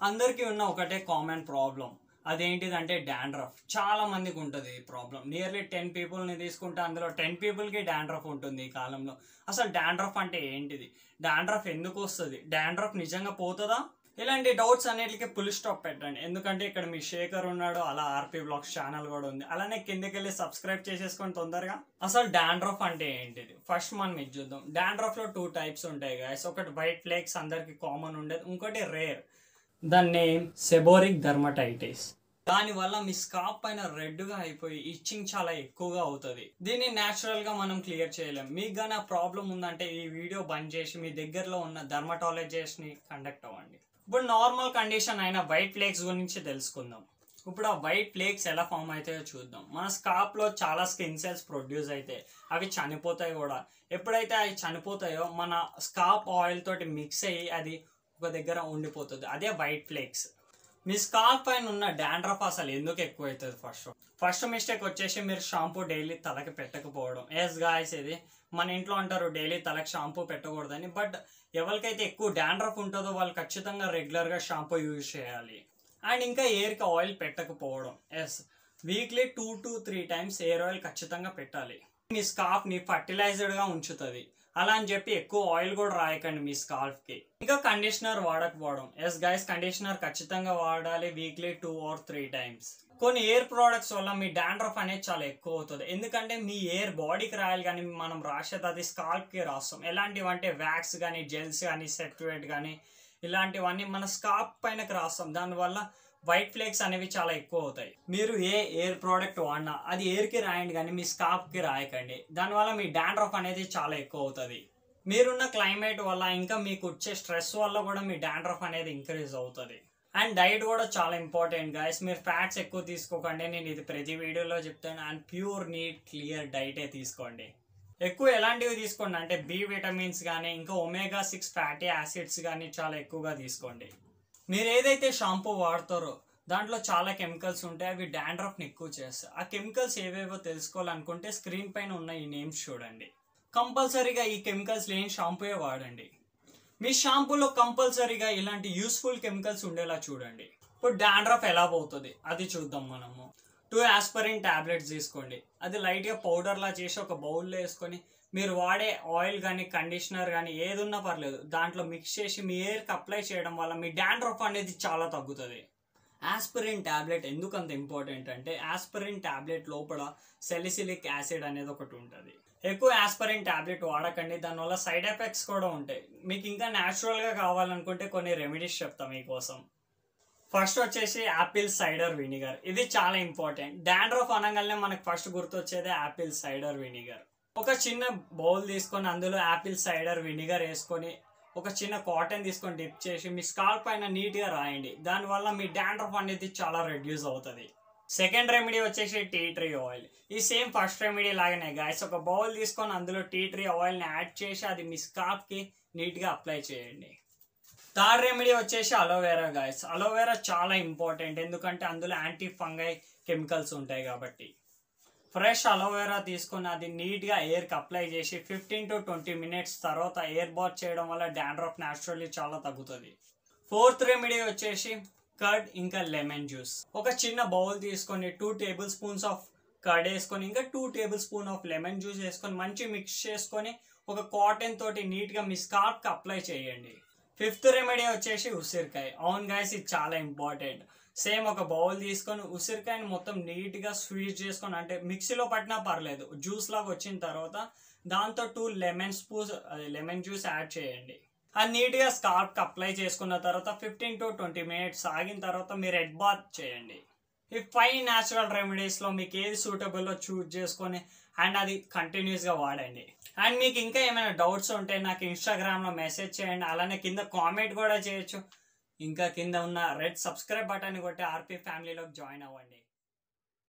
అందరికీ ఉన్న ఒకటే కామన్ ప్రాబ్లం అదేంటిదంటే డాండ్రఫ్ చాలా మందికి ఉంటుంది ఈ ప్రాబ్లం నియర్లీ టెన్ పీపుల్ని తీసుకుంటే అందులో టెన్ పీపుల్కి డాండ్రఫ్ ఉంటుంది ఈ కాలంలో అసలు డాండ్రఫ్ అంటే ఏంటిది డాండ్రఫ్ ఎందుకు వస్తుంది డాండ్రఫ్ నిజంగా పోతుందా ఇలాంటి డౌట్స్ అన్నిటికీ పుల్ స్టాప్ పెట్టండి ఎందుకంటే ఇక్కడ మీ శేఖర్ ఉన్నాడు అలా ఆర్పీ బ్లాగ్స్ ఛానల్ కూడా ఉంది అలానే కిందకి వెళ్ళి సబ్స్క్రైబ్ చేసేసుకోండి తొందరగా అసలు డాండ్రఫ్ అంటే ఏంటిది ఫస్ట్ మనం ఇది చూద్దాం డాండ్రఫ్ లో టూ టైప్స్ ఉంటాయి గాయస్ ఒకటి వైట్ ఫ్లేక్స్ అందరికి కామన్ ఉండేది ఇంకోటి రేర్ దాని నేమ్ సెబోరిక్ ధర్మటైటిస్ దానివల్ల మీ స్కాప్ పైన రెడ్ గా అయిపోయి ఇచ్చింగ్ చాలా ఎక్కువగా అవుతుంది దీన్ని నేచురల్ గా మనం క్లియర్ చేయలేం మీకు గానీ ప్రాబ్లం ఉందంటే ఈ వీడియో బంద్ చేసి మీ దగ్గరలో ఉన్న డర్మటాలజిస్ట్ ని కండక్ట్ అవ్వండి ఇప్పుడు నార్మల్ కండిషన్ అయిన వైట్ ఫ్లేక్స్ గురించి తెలుసుకుందాం ఇప్పుడు ఆ వైట్ ఫ్లేక్స్ ఎలా ఫామ్ అవుతాయో చూద్దాం మన స్కాప్ లో చాలా స్కిన్ సెల్స్ ప్రొడ్యూస్ అయితే అవి చనిపోతాయి కూడా ఎప్పుడైతే అవి చనిపోతాయో మన స్కాప్ ఆయిల్ తోటి మిక్స్ అయ్యి అది ఒక దగ్గర ఉండిపోతుంది అదే వైట్ ఫ్లేక్స్ మీ స్కాల్ప్ పైన ఉన్న డాండ్రఫ్ అసలు ఎందుకు ఎక్కువ అవుతుంది ఫస్ట్ ఫస్ట్ మిస్టేక్ వచ్చేసి మీరు షాంపూ డైలీ తలకి పెట్టకపోవడం ఎస్ గాయస్ ఇది మన ఇంట్లో అంటారు డైలీ తలకి షాంపూ పెట్టకూడదని బట్ ఎవరికైతే ఎక్కువ డాండ్రఫ్ ఉంటుందో వాళ్ళు ఖచ్చితంగా రెగ్యులర్గా షాంపూ యూజ్ చేయాలి అండ్ ఇంకా ఎయిర్కి ఆయిల్ పెట్టకపోవడం yes weekly two to three times hair oil ఖచ్చితంగా పెట్టాలి మీ స్కార్ఫ్ని ఫర్టిలైజ్డ్గా ఉంచుతుంది అలా అని చెప్పి ఎక్కువ ఆయిల్ కూడా రాయకండి మీ స్కార్ఫ్ కి ఇంకా కండిషనర్ వాడకపోవడం ఎస్ గైస్ కండిషనర్ ఖచ్చితంగా వాడాలి weekly two or three times కొన్ని ఎయిర్ ప్రోడక్ట్స్ వల్ల మీ డాండ్రఫ్ అనేది చాలా ఎక్కువ అవుతుంది ఎందుకంటే మీ ఎయిర్ బాడీకి రాయాలి కానీ మనం రాసేది అది స్కాల్ప్ కి రాస్తాం ఎలాంటివి అంటే వ్యాక్స్ కానీ జెల్స్ కానీ సెట్వేట్ కానీ ఇలాంటివన్నీ మన స్కార్ప్ పైనకి రాస్తాం దానివల్ల వైట్ ఫ్లేక్స్ అనేవి చాలా ఎక్కువ అవుతాయి మీరు ఏ ఎయిర్ ప్రోడక్ట్ వాడినా అది ఎయిర్ కి రాయండి కానీ మీ స్కార్ప్ కి రాయకండి దానివల్ల మీ డాండ్రఫ్ అనేది చాలా ఎక్కువ అవుతుంది మీరున్న క్లైమేట్ వల్ల ఇంకా మీకు వచ్చే స్ట్రెస్ వల్ల కూడా మీ డాండ్రఫ్ అనేది ఇంక్రీజ్ అవుతుంది అండ్ డైట్ కూడా చాలా ఇంపార్టెంట్ గైస్ మీరు ఫ్యాట్స్ ఎక్కువ తీసుకోకండి నేను ఇది ప్రతి వీడియోలో చెప్తాను అండ్ ప్యూర్ నీట్ క్లియర్ డైటే తీసుకోండి ఎక్కువ ఎలాంటివి తీసుకోండి అంటే బి విటమిన్స్ కానీ ఇంకా ఒమేగా సిక్స్ ఫ్యాటీ యాసిడ్స్ కానీ చాలా ఎక్కువగా తీసుకోండి మీరు ఏదైతే షాంపూ వాడతారో దాంట్లో చాలా కెమికల్స్ ఉంటాయి అవి డాండ్రఫ్ని ఎక్కువ చేస్తాయి ఆ కెమికల్స్ ఏవేవో తెలుసుకోవాలనుకుంటే స్క్రీన్ పైన ఉన్న ఈ నేమ్స్ చూడండి కంపల్సరీగా ఈ కెమికల్స్ లేని షాంపూయే వాడండి మీ షాంపూలో కంపల్సరీగా ఇలాంటి యూస్ఫుల్ కెమికల్స్ ఉండేలా చూడండి ఇప్పుడు డాండ్రఫ్ ఎలా పోతుంది అది చూద్దాం మనము టూ ఆస్పరిన్ టాబ్లెట్స్ తీసుకోండి అది లైట్గా పౌడర్లా చేసి ఒక బౌల్లో వేసుకొని మీరు వాడే ఆయిల్ కానీ కండిషనర్ కానీ ఏది ఉన్నా పర్లేదు దాంట్లో మిక్స్ చేసి మీ ఎయిర్కి అప్లై చేయడం వల్ల మీ డాండ్రఫ్ అనేది చాలా తగ్గుతుంది ఆస్పిరిన్ టాబ్లెట్ ఎందుకు అంత ఇంపార్టెంట్ అంటే ఆస్పిరిన్ టాబ్లెట్ లోపల సెలిసిలిక్ యాసిడ్ అనేది ఒకటి ఉంటుంది ఎక్కువ ఆస్పిరిన్ టాబ్లెట్ వాడకండి దానివల్ల సైడ్ ఎఫెక్ట్స్ కూడా ఉంటాయి మీకు ఇంకా న్యాచురల్గా కావాలనుకుంటే కొన్ని రెమెడీస్ చెప్తాం మీకోసం ఫస్ట్ వచ్చేసి యాపిల్ సైడర్ వినిగర్ ఇది చాలా ఇంపార్టెంట్ డాండ్రఫ్ అనగానే మనకు ఫస్ట్ గుర్తొచ్చేది యాపిల్ సైడర్ వినిగర్ ఒక చిన్న బౌల్ తీసుకొని అందులో యాపిల్ సైడర్ వినిగర్ వేసుకొని ఒక చిన్న కాటన్ తీసుకొని డిప్ చేసి మీ స్కాల్ప్ పైన నీట్గా రాయండి దానివల్ల మీ డాండ్రఫ్ అనేది చాలా రెడ్యూస్ అవుతుంది సెకండ్ రెమెడీ వచ్చేసి టీ ట్రీ ఆయిల్ ఈ సేమ్ ఫస్ట్ రెమెడీ లాగానే గాయస్ ఒక బౌల్ తీసుకొని అందులో టీ ట్రీ ఆయిల్ని యాడ్ చేసి అది మీ స్కాల్ప్కి నీట్గా అప్లై చేయండి థర్డ్ రెమెడీ వచ్చేసి అలోవెరా గాయస్ అలోవెరా చాలా ఇంపార్టెంట్ ఎందుకంటే అందులో యాంటీ ఫంగై కెమికల్స్ ఉంటాయి కాబట్టి ఫ్రెష్ అలోవెరా తీసుకొని అది నీట్గా ఎయిర్కి అప్లై చేసి ఫిఫ్టీన్ టు ట్వంటీ మినిట్స్ తర్వాత ఎయిర్ బాత్ చేయడం వల్ల డాండ్రఫ్ న్యాచురల్లీ చాలా తగ్గుతుంది ఫోర్త్ రెమెడీ వచ్చేసి కర్డ్ ఇంకా లెమన్ జ్యూస్ ఒక చిన్న బౌల్ తీసుకొని two tablespoons of curd వేసుకొని ఇంకా two tablespoon of lemon juice వేసుకొని మంచి మిక్స్ చేసుకొని ఒక కాటన్ తోటి నీట్గా మీ స్కార్ఫ్కి అప్లై చేయండి ఫిఫ్త్ రెమెడీ వచ్చేసి ఉసిరికాయ అవును గాయస్ ఇది చాలా ఇంపార్టెంట్ సేమ్ ఒక బౌల్ తీసుకొని ఉసిరికాయని మొత్తం నీట్గా స్వీట్ చేసుకొని అంటే మిక్సీలో పట్టినా పర్లేదు జ్యూస్ లాగా వచ్చిన తర్వాత దాంతో two lemon spoons lemon juice add చేయండి అది నీట్గా స్కార్ఫ్కి అప్లై చేసుకున్న తర్వాత ఫిఫ్టీన్ టు ట్వంటీ మినిట్స్ ఆగిన తర్వాత మీరు రెడ్ బాత్ చేయండి ఈ ఫైవ్ న్యాచురల్ రెమెడీస్లో మీకు ఏది సూటబుల్లో చూజ్ చేసుకొని అండ్ అది కంటిన్యూస్గా వాడండి అండ్ మీకు ఇంకా ఏమైనా డౌట్స్ ఉంటే నాకు ఇన్స్టాగ్రామ్లో మెసేజ్ చేయండి అలానే కింద కామెంట్ కూడా చేయొచ్చు ఇంకా కింద ఉన్న రెడ్ సబ్స్క్రైబ్ బటన్ కొట్టి ఆర్పీ ఫ్యామిలీలోకి జాయిన్ అవ్వండి